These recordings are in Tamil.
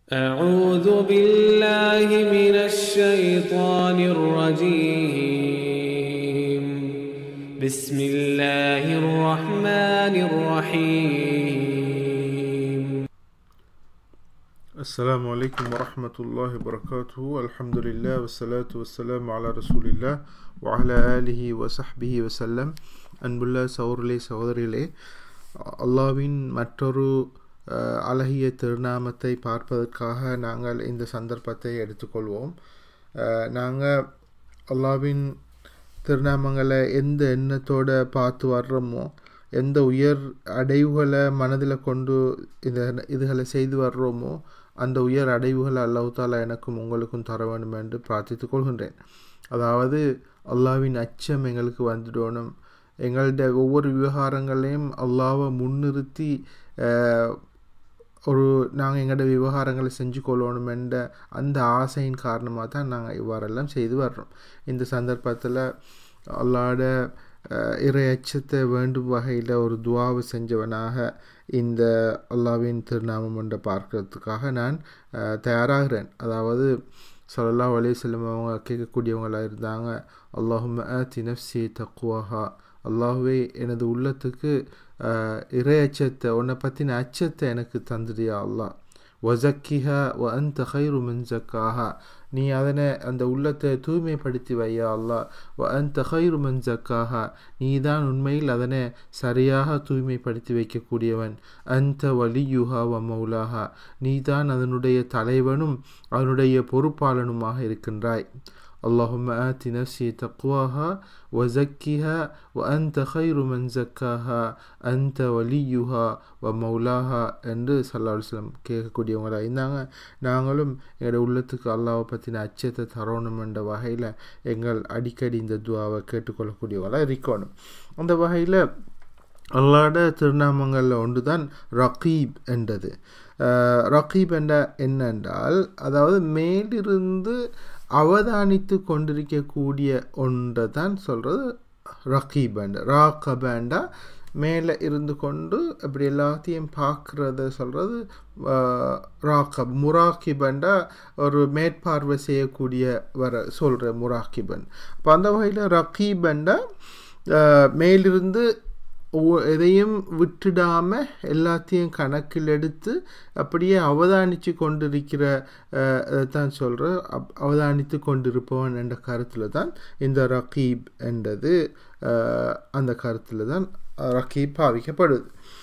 أعوذ بالله من الشيطان الرجيم بسم الله الرحمن الرحيم السلام عليكم ورحمة الله وبركاته الحمد لله والصلاة والسلام على رسول الله وعلى آله وصحبه وسلم அன்புள்ள சௌரிலே சகோதரிகளே அல்லாவின் மற்றொரு அஹ், அழகிய திருநாமத்தை பார்ப்பதற்காக நாங்கள் இந்த சந்தர்ப்பத்தை எடுத்துக்கொள்வோம் நாங்கள் அல்லாவின் திருநாமங்களை எந்த எண்ணத்தோட பார்த்து வர்றோமோ எந்த உயர் அடைவுகளை மனதில் கொண்டு இந்த இதுகளை செய்து வர்றோமோ அந்த உயர் அடைவுகளை அல்லாஹ் தாலா எனக்கும் உங்களுக்கும் தர வேண்டும் என்று பிரார்த்தித்துக் கொள்கின்றேன் அதாவது அல்லாவின் அச்சம் எங்களுக்கு வந்துடணும் எங்கள்ட ஒவ்வொரு விவகாரங்களையும் அல்லாவை முன்னிறுத்தி அஹ், ஒரு நாங்கள் எங்களோட விவகாரங்களை செஞ்சு கொள்ளணும் என்ற அந்த ஆசையின் காரணமாக தான் நாங்கள் இவ்வாறெல்லாம் செய்து வர்றோம் இந்த சந்தர்ப்பத்தில் அல்லாட அஹ், இறை அச்சத்தை வேண்டும் வகையில் ஒரு துவாவை செஞ்சவனாக இந்த அல்லாவின் திருநாமம் ஒன்றை பார்க்கறதுக்காக நான் அஹ், தயாராகிறேன் அதாவது ஸல்லல்லாஹு அலைஹி வஸல்லம் அவங்க கேட்கக்கூடியவங்களாக இருந்தாங்க அல்லாஹும்ம ஆத்தி நஃப்சி தக்குவாஹா அல்லாஹுவே எனது உள்ளத்துக்கு அஹ், இறை அச்சத்தை உன்னை பற்றின அச்சத்தை எனக்கு தந்துடியா அல்லாஹ் வசக்கிஹா வ அந்த ஹைரு மின் ஜக்காஹா நீ அதனை அந்த உள்ளத்தை தூய்மைப்படுத்தி வையா அல்லாஹ் வ அந்த ஹைரு மின் ஜக்காஹா நீ தான் உண்மையில் அதனை சரியாக தூய்மைப்படுத்தி வைக்கக்கூடியவன் அந்த வலியுஹா வ மௌலாஹா நீ தான் அதனுடைய தலைவனும் அதனுடைய பொறுப்பாளனுமாக இருக்கின்றாய் اللهم آت نفسي تقواها وزكها وأنت خير من زكاها أنت وليها ومولاها என்று சல்லா அலுவலம் கேட்கக்கூடியவங்களா இருந்தாங்க நாங்களும் எங்களோட உள்ளத்துக்கு அல்லாவை பற்றின அச்சத்தை தரணும் என்ற வகையில் எங்கள் அடிக்கடி இந்த துவாவை கேட்டுக்கொள்ளக்கூடியவங்களா இருக்கணும் அந்த வகையில் அல்லாட திருநாமங்களில் ஒன்று தான் ரகீப் என்றது அஹ், ரகீப் என்ற என்னென்றால் அதாவது மேலிருந்து அவதானித்து கொண்டிருக்கக்கூடிய ஒன்றை தான் சொல்கிறது ரகீப் என்ற ராகபேண்டா மேலே இருந்து கொண்டு அப்படி எல்லாத்தையும் பார்க்குறத சொல்கிறது ராக்கப் முராக்கிபண்டா ஒரு மேற்பார்வை செய்யக்கூடிய வர சொல்கிற முராக்கிபன் அப்போ அந்த வகையில் ரகீபண்டா அஹ், மேலிருந்து ஒவ்வொ- எதையும் விட்டுடாம எல்லாத்தையும் கணக்கில் எடுத்து அப்படியே அவதானித்து கொண்டிருக்கிற அஹ், அதைத்தான் சொல்கிற அவதானித்து கொண்டிருப்பவன் என்ற கருத்தில் தான் இந்த ரகீப் என்றது அஹ், அந்த கருத்தில் தான் ரகீப் பாவிக்கப்படுது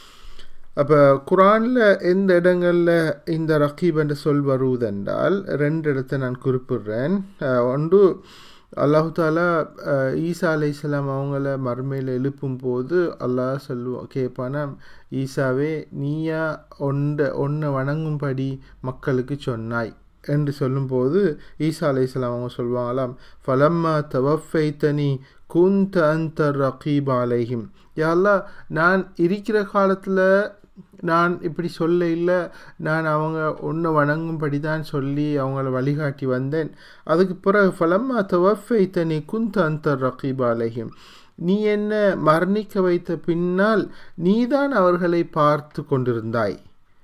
அப்போ குரானில் எந்த இடங்களில் இந்த ரகீப் என்ற சொல் வருவதென்றால் ரெண்டு இடத்தை நான் குறிப்பிடுறேன் அஹ், ஒன்று அல்லாஹு தாலா அஹ், ஈசா அலைஹிஸ்ஸலாம் அவங்கள மறுமையில் எழுப்பும் போது அல்லாஹ் சொல்லுவோம் கேட்பானா ஈசாவே நீயா ஒன்றை ஒன்றை வணங்கும்படி மக்களுக்கு சொன்னாய் என்று சொல்லும்போது ஈசா அலைஹிஸ்ஸலாம் அவங்க சொல்லுவாங்களாம் ஃபலம்மா தவஃபைத்தனி குந்த அந்த ரகீப் அலைஹிம் யாழ்லா நான் இருக்கிற காலத்தில் நான் இப்படி சொல்ல இல்லை நான் அவங்க ஒன்று வணங்கும்படி தான் சொல்லி அவங்கள வழிகாட்டி வந்தேன் அதுக்கு பிறகு ஃபலம்மா தவஃபைத்தனி குந்த அந்த ரகீப் அலைஹிம் நீ என்ன மரணிக்க வைத்த பின்னால் நீதான் அவர்களை பார்த்து கொண்டிருந்தாய்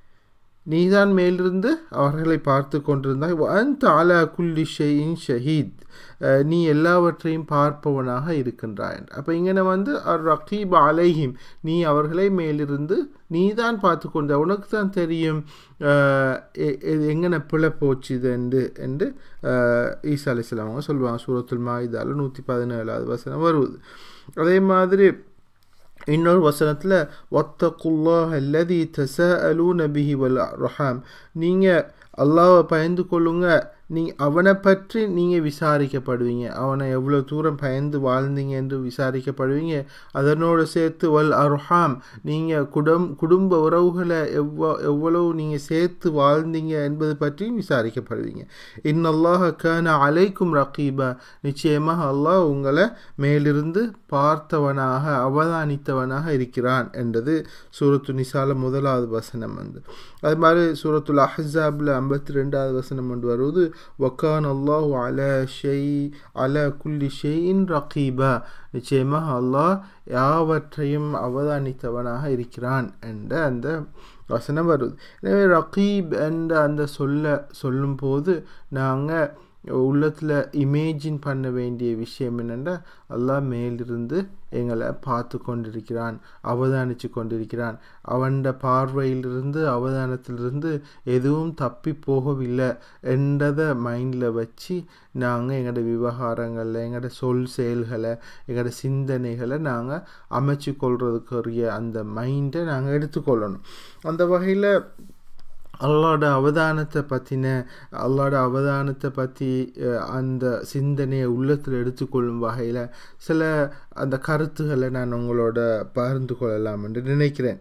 நீதான் மேலிருந்து அவர்களை பார்த்து கொண்டிருந்தாய் அந்த அலா குல்லி ஷெயின் ஷஹீத் அஹ் நீ எல்லாவற்றையும் பார்ப்பவனாக இருக்கின்றாய் அப்போ இங்கே வந்து அர் ரகீப் அலைஹிம் நீ அவர்களை மேலிருந்து நீ தான் பார்த்து கொண்ட உனக்கு தான் தெரியும் அஹ் எ- எ- எங்கன பிழை போச்சு இது என்று என்று அஹ் ஈசா அலிஸ்லாம் அவங்க சொல்லுவாங்க சூரத்துல் மாயிதால நூற்றி பதினேழாவது வசனம் வருவது அதே மாதிரி இன்னொரு வசனத்தில் ஒத்தகுல்லாஹ் அல்லதி தசஅலூன பிஹி வல் ரஹாம் நீங்கள் அல்லாஹ்வை பயந்து கொள்ளுங்க நீ அவனை பற்றி நீங்கள் விசாரிக்கப்படுவீங்க அவனை எவ்வளோ தூரம் பயந்து வாழ்ந்தீங்க என்று விசாரிக்கப்படுவீங்க அதனோடு சேர்த்து வல் அர்ஹாம் நீங்கள் குடும் குடும்ப உறவுகளை எவ்வளோ எவ்வளவு நீங்கள் சேர்த்து வாழ்ந்தீங்க என்பது பற்றியும் விசாரிக்கப்படுவீங்க இன்னல்லாஹ கான அலைக்கும் ரகீபா நிச்சயமாக அல்லாஹ் உங்களை மேலிருந்து பார்த்தவனாக அவதானித்தவனாக இருக்கிறான் என்றது சூரத்து நிசால முதலாவது வசனம் வந்து அது மாதிரி சூரத்துல் அஹ்ஸாப்ல ஐம்பத்தி ரெண்டாவது வசனம் கொண்டு வருவது வக்கான் அல்லாஹ் அல ஷெய் அல குல்லி ஷெயின் ரகீபா நிச்சயமாக அல்லாஹ் யாவற்றையும் அவதானித்தவனாக இருக்கிறான் என்ற அந்த வசனம் வருது எனவே ரகீப் என்ற அந்த சொல்ல சொல்லும்போது நாங்கள் உள்ளத்தில் இமேஜின் பண்ண வேண்டிய விஷயம் என்னென்னா அல்லாஹ் மேலிருந்து எங்களை பார்த்து கொண்டிருக்கிறான் அவதானித்து கொண்டிருக்கிறான் அவன்ட பார்வையிலிருந்து அவதானத்திலிருந்து எதுவும் தப்பி போகவில்லை என்றதை மைண்டில் வச்சு நாங்கள் எங்களோட விவகாரங்களில் எங்களோட சொல் செயல்களை எங்களோட சிந்தனைகளை நாங்கள் அமைச்சு கொள்றதுக்குரிய அந்த மைண்டை நாங்கள் எடுத்துக்கொள்ளணும் அந்த வகையில் அல்லாட அவதானத்தை பற்றின அல்லாட அவதானத்தை பற்றி அந்த சிந்தனையை உள்ளத்தில் எடுத்துக்கொள்ளும் வகையில் சில அந்த கருத்துக்களை நான் உங்களோட பகிர்ந்து கொள்ளலாம் என்று நினைக்கிறேன்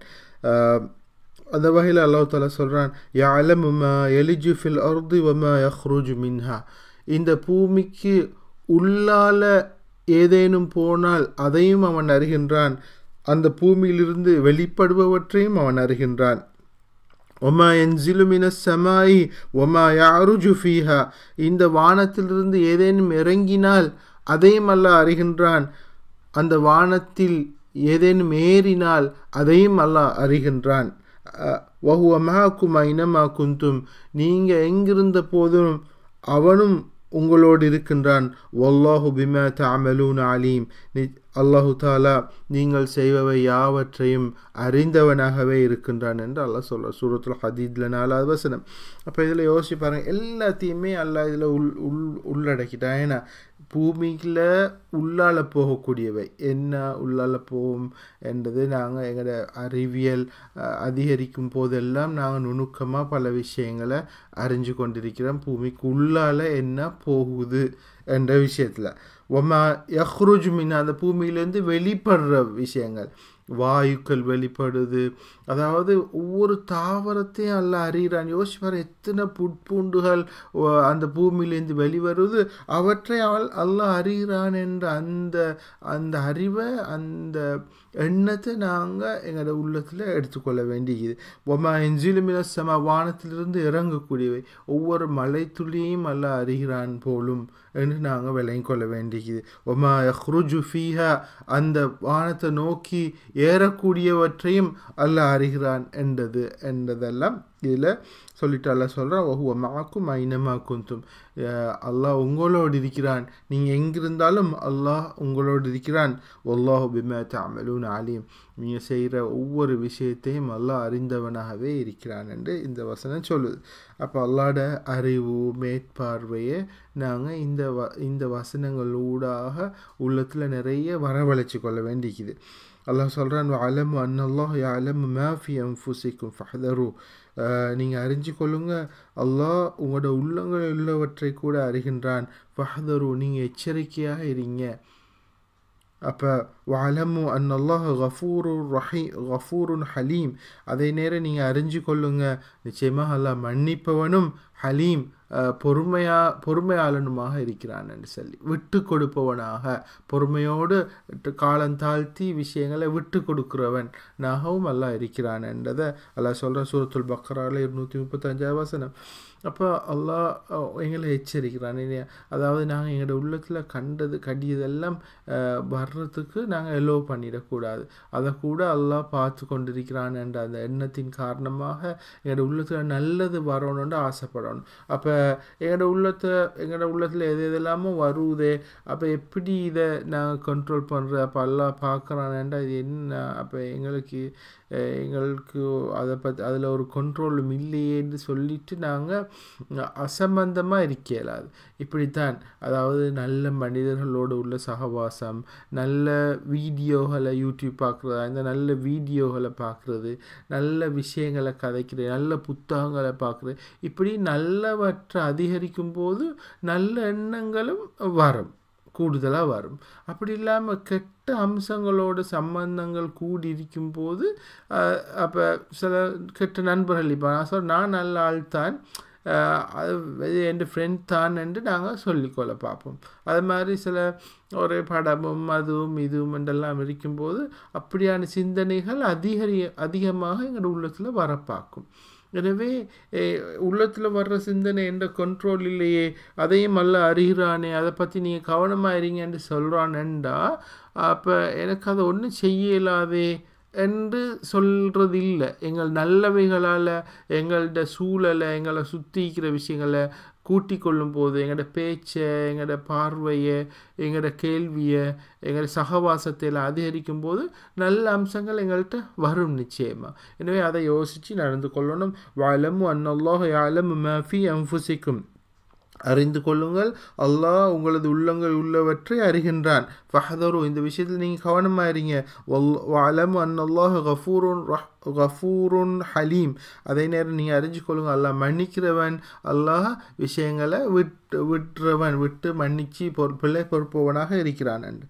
அந்த வகையில் அல்லாஹ் தாலா சொல்கிறான் யாலம் எலிஜு ஃபில் அர்து வமா யஹ்ருஜு மின்ஹா இந்த பூமிக்கு உள்ளால ஏதேனும் போனால் அதையும் அவன் அறிகின்றான் அந்த பூமியிலிருந்து வெளிப்படுபவற்றையும் அவன் அறிகின்றான் ஒமா என்சிலு மின சமாயி ஒமா யாருஜு ஃபீஹா இந்த வானத்திலிருந்து ஏதேனும் இறங்கினால் அதையும் அல்ல அறிகின்றான் அந்த வானத்தில் ஏதேனும் ஏறினால் அதையும் அல்லாஹ் அறிகின்றான் வஹுவ மஹாக்கும் ஐனமா குந்தும் நீங்கள் எங்கிருந்த போதும் அவனும் உங்களோடு இருக்கின்றான் வல்லாஹு பிமா தாமலூன் அலீம் அல்லாஹு தாலா நீங்கள் செய்பவை யாவற்றையும் அறிந்தவனாகவே இருக்கின்றான் என்று அல்லாஹ் சொல்கிறார் சூரத்தில் ஹதீதில் நாலாவது வசனம் அப்போ இதில் யோசிச்சு பாருங்கள் எல்லாத்தையுமே அல்லாஹ் இதில் உள் உள் உள்ளடக்கிட்டான் ஏன்னா பூமியில் உள்ளால போகக்கூடியவை என்ன உள்ளால போகும் என்றது நாங்கள் எங்களோட அறிவியல் அதிகரிக்கும் போதெல்லாம் நாங்கள் நுணுக்கமாக பல விஷயங்களை அறிஞ்சு கொண்டிருக்கிறோம் பூமிக்கு உள்ளால என்ன போகுது என்ற விஷயத்தில் ஒமா யஹ்ருஜ் மின் அந்த பூமியிலேருந்து வெளிப்படுற விஷயங்கள் வாயுக்கள் வெளிப்படுது அதாவது ஒவ்வொரு தாவரத்தையும் அல்ல அறிகிறான் யோசிப்பார் எத்தனை புட்பூண்டுகள் அந்த பூமியிலேருந்து வெளிவருது அவற்றை அவள் அல்லாஹ் அறிகிறான் என்ற அந்த அந்த அறிவை அந்த எண்ணத்தை நாங்கள் எங்களோட உள்ளத்தில் எடுத்துக்கொள்ள வேண்டியது ஒமா எஞ்சிலுமின சம வானத்திலிருந்து இறங்கக்கூடியவை ஒவ்வொரு மலை துளியையும் அல்ல அறிகிறான் போலும் என்று நாங்கள் விளங்கி கொள்ள வேண்டியது ஒமா யஹ்ருஜு ஃபீஹா அந்த வானத்தை நோக்கி ஏறக்கூடியவற்றையும் அல்ல அறிகிறான் என்றது என்றதெல்லாம் இதில் சொல்லிட்டு அல்ல சொல்கிறான் ஒஹுவ மாக்கும் ஐனமா குந்தும் அல்லாஹ் உங்களோடு இருக்கிறான் நீங்கள் எங்கிருந்தாலும் அல்லாஹ் உங்களோடு இருக்கிறான் ஒல்லாஹு பிமா தாமலூன் அலீம் நீங்கள் செய்கிற ஒவ்வொரு விஷயத்தையும் அல்லாஹ் அறிந்தவனாகவே இருக்கிறான் என்று இந்த வசனம் சொல்லுது அப்போ அல்லாட அறிவு மேற்பார்வையை நாங்கள் இந்த வ இந்த வசனங்களூடாக உள்ளத்தில் நிறைய வரவழைச்சி கொள்ள வேண்டிக்குது அல்லாஹ் சொல்கிறான் அலம் அன்னல்லாஹ் அலம் மேஃபி அம்ஃபுசிக்கும் ஃபஹதரு நீங்கள் அறிஞ்சு கொள்ளுங்க அல்லாஹ் உங்களோட உள்ளங்கள் உள்ளவற்றை கூட அறிகின்றான் ஃபஹதரு நீங்கள் எச்சரிக்கையாக இருங்க அப்போ வலமு அன் அல்லாஹ் கஃபூரு ரஹி கஃபூருன் ஹலீம் அதே நேரம் நீங்கள் அறிஞ்சு கொள்ளுங்க நிச்சயமாக அல்லாஹ் மன்னிப்பவனும் ஹலீம் பொறுமையா பொறுமையாளனுமாக இருக்கிறான் என்று சொல்லி விட்டு கொடுப்பவனாக பொறுமையோடு காலந்தாழ்த்தி விஷயங்களை விட்டு கொடுக்கிறவன் நாகவும் அல்லாஹ் இருக்கிறான் என்றதை அல்லாஹ் சொல்கிற சூரத்துல் பக்ராவில் இருநூற்றி முப்பத்தஞ்சாவது வசனம் அப்போ அல்லாஹ் எங்களை எச்சரிக்கிறான் அதாவது நாங்கள் எங்களோட உள்ளத்தில் கண்டது கடியதெல்லாம் வர்றதுக்கு நாங்கள் எல்லோ பண்ணிடக்கூடாது அதை கூட அல்லாஹ் பார்த்து கொண்டிருக்கிறான் என்ற அந்த எண்ணத்தின் காரணமாக எங்களோட உள்ளத்தில் நல்லது வரணும்னு ஆசைப்படணும் அப்போ எங்களோட உள்ளத்தை எங்களோட உள்ளத்தில் எது எதெல்லாமோ வருதே அப்போ எப்படி இதை நாங்கள் கண்ட்ரோல் பண்ணுற அப்போ எல்லாம் பார்க்குறானேண்டா இது என்ன அப்போ எங்களுக்கு எங்களுக்கு அதை பற்றி அதில் ஒரு கண்ட்ரோலும் இல்லையேன்னு சொல்லிட்டு நாங்கள் அசம்பந்தமாக இருக்க இயலாது இப்படித்தான் அதாவது நல்ல மனிதர்களோடு உள்ள சகவாசம் நல்ல வீடியோகளை யூடியூப் பார்க்குறதா இந்த நல்ல வீடியோகளை பார்க்குறது நல்ல விஷயங்களை கதைக்கிறது நல்ல புத்தகங்களை பார்க்குறது இப்படி நல்லவற்றை அதிகரிக்கும் போது நல்ல எண்ணங்களும் வரும் கூடுதலாக வரும் அப்படி இல்லாமல் கெட்ட அம்சங்களோட சம்பந்தங்கள் கூடி இருக்கும் போது அப்போ சில கெட்ட நண்பர்கள் இப்போ நான் சொல் நான் நல்ல ஆள் தான் அது என் ஃப்ரெண்ட் தான் என்று நாங்கள் சொல்லிக்கொள்ள பார்ப்போம் அது மாதிரி சில ஒரு படமும் அதுவும் இதுவும் என்றெல்லாம் இருக்கும்போது அப்படியான சிந்தனைகள் அதிகரி அதிகமாக எங்களோட உள்ளத்தில் வரப்பாக்கும் எனவே உள்ளத்தில் வர்ற சிந்தனை எந்த கண்ட்ரோல் இல்லையே அதையும் அல்ல அறிகிறானே அதை பற்றி நீங்கள் கவனமாக இருங்கன்னு சொல்கிறானேண்டா அப்போ எனக்கு அதை ஒன்றும் செய்ய இயலாதே என்று சொல்கிறது இல்லை எங்கள் நல்லவைகளால் எங்கள்ட சூழலை எங்களை சுற்றிக்கிற விஷயங்களை கூட்டி கொள்ளும் போது எங்களோட பேச்சை எங்களோட பார்வையை எங்களோட கேள்வியை எங்களோட சகவாசத்தில் அதிகரிக்கும் போது நல்ல அம்சங்கள் எங்கள்கிட்ட வரும் நிச்சயமாக எனவே அதை யோசித்து நடந்து கொள்ளணும் வாழமு அன்னல்லாஹ் யாழமு மஃபி அம்புசிக்கும் அறிந்து கொள்ளுங்கள் அல்லாஹ் உங்களது உள்ளங்கள் உள்ளவற்றை அறிகின்றான் ஃபஹதரு இந்த விஷயத்தில் நீங்கள் கவனமாக இருங்க வலம் அன்னல்லாஹ் கஃபூருன் ரஹ் கஃபூருன் ஹலீம் அதே நேரம் நீங்கள் அறிஞ்சு கொள்ளுங்கள் அல்லாஹ் மன்னிக்கிறவன் அல்லாஹ் விஷயங்களை விட்டு விட்டுறவன் விட்டு மன்னிச்சு பொறுப்பில் பொறுப்பவனாக இருக்கிறான் என்று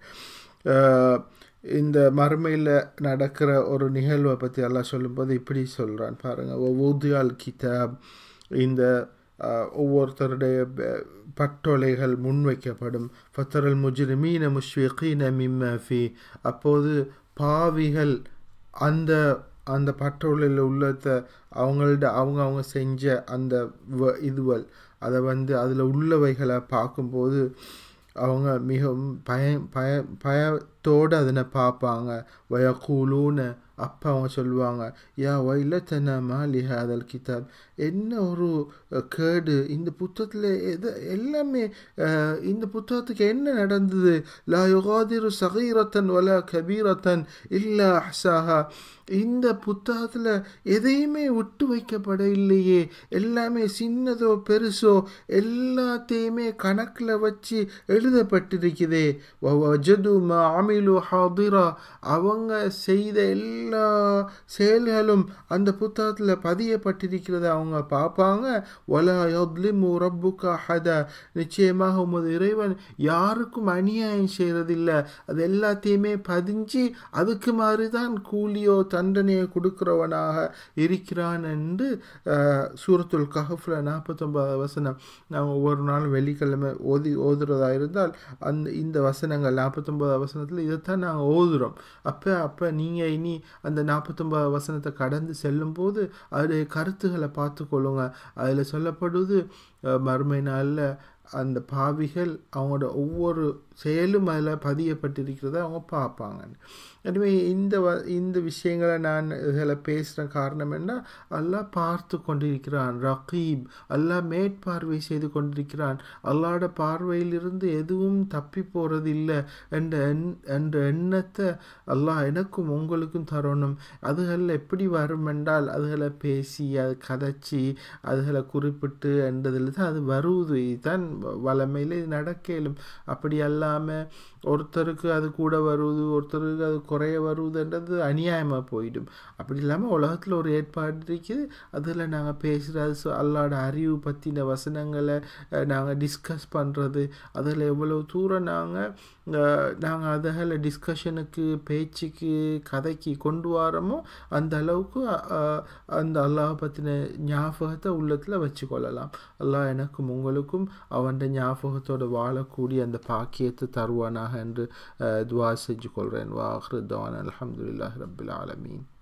இந்த மறுமையில் நடக்கிற ஒரு நிகழ்வை பற்றி எல்லாம் சொல்லும்போது இப்படி சொல்கிறான் பாருங்கள் ஒவ்வொரு கிதாப் இந்த ஒவ்வொருத்தருடைய பட்டொலைகள் முன்வைக்கப்படும் ஃபத்தரல் முஜ்ரிமீன முஷ்விகீன மிம்மஃபி அப்போது பாவிகள் அந்த அந்த பட்டொலையில் உள்ளத அவங்கள்ட அவங்க அவங்க செஞ்ச அந்த வ இதுவல் அதை வந்து அதில் உள்ளவைகளை பார்க்கும்போது அவங்க மிகவும் பய பய பயத்தோடு அதனை பார்ப்பாங்க வயக்கூலூன்னு அப்போ அவங்க சொல்லுவாங்க யா வைலத்தன மாலி ஹாதல் கிதாப் என்ன ஒரு கேடு இந்த புத்தகத்தில் எது எல்லாமே இந்த புத்தகத்துக்கு என்ன நடந்தது லா யுகாதிரு சகீரத்தன் வல கபீரத்தன் இல்லா அஹ்சாஹா இந்த புத்தகத்தில் எதையுமே விட்டு வைக்கப்பட இல்லையே எல்லாமே சின்னதோ பெருசோ எல்லாத்தையுமே கணக்கில் வச்சு எழுதப்பட்டிருக்குதே வஜது ஆமிலு ஹாதிரா அவங்க செய்த எல்லா செயல்களும் அந்த புத்தகத்தில் பதியப்பட்டிருக்கிறத அவங்க பார்ப்பாங்க ஒலா யொத்லிமு ரப்புக்கா ஹதா நிச்சயமாக உமது இறைவன் யாருக்கும் அநியாயம் செய்கிறதில்ல அது எல்லாத்தையுமே பதிஞ்சு அதுக்கு மாதிரி தான் கூலியோ தண்டனையை கொடுக்கிறவனாக இருக்கிறான் என்று சூரத்துல் கஹஃபில் நாற்பத்தொன்பது வசனம் நாங்கள் ஒவ்வொரு நாளும் வெள்ளிக்கிழமை ஓதி ஓதுறதா இருந்தால் அந்த இந்த வசனங்கள் நாற்பத்தொம்பது வசனத்தில் இதைத்தான் நாங்கள் ஓதுகிறோம் அப்போ அப்போ நீங்கள் இனி அந்த நாற்பத்தொம்பது வசனத்தை கடந்து செல்லும்போது அதோடைய கருத்துக்களை பார்த்து கொள்ளுங்க அதில் சொல்லப்படுவது மறுமை நாளில் அந்த பாவிகள் அவங்களோட ஒவ்வொரு செயலும் அதில் பதியப்பட்டிருக்கிறத அவங்க பார்ப்பாங்க எனவே இந்த வ இந்த விஷயங்களை நான் இதில் பேசுகிற காரணம் என்ன அல்லாஹ் பார்த்து கொண்டிருக்கிறான் ரகீப் அல்லாஹ் மேற்பார்வை செய்து கொண்டிருக்கிறான் அல்லாட பார்வையிலிருந்து எதுவும் தப்பி போகிறது இல்லை என்ற எண் என்ற எண்ணத்தை அல்லாஹ் எனக்கும் உங்களுக்கும் தரணும் அதுகளில் எப்படி வரும் என்றால் அதுகளை பேசி அது கதைச்சி அதுகளை குறிப்பிட்டு என்றதில் தான் அது வருவது இதுதான் வளமையில் இது நடக்கலும் அப்படி அல்லாமல் ஒருத்தருக்கு அது கூட வருவது ஒருத்தருக்கு அது குறைய வருவதுன்றது அநியாயமாக போயிடும் அப்படி இல்லாமல் உலகத்தில் ஒரு ஏற்பாடு இருக்குது அதில் நாங்கள் பேசுகிறது அல்லாட அறிவு பற்றின வசனங்களை நாங்கள் டிஸ்கஸ் பண்ணுறது அதில் எவ்வளோ தூரம் நாங்கள் நாங்கள் அதில் டிஸ்கஷனுக்கு பேச்சுக்கு கதைக்கு கொண்டு வரோமோ அந்த அளவுக்கு அந்த அல்லாஹ் பற்றின ஞாபகத்தை உள்ளத்தில் வச்சுக்கொள்ளலாம் அல்லாஹ் எனக்கும் உங்களுக்கும் அவன் ஞாபகத்தோடு வாழக்கூடிய அந்த பாக்கியத்தை தருவானாக என்று துவா செஞ்சு கொள்கிறேன் வாஹ்ருத்வான் அலமதுல்லாஹ் ரபில் ஆலமீன்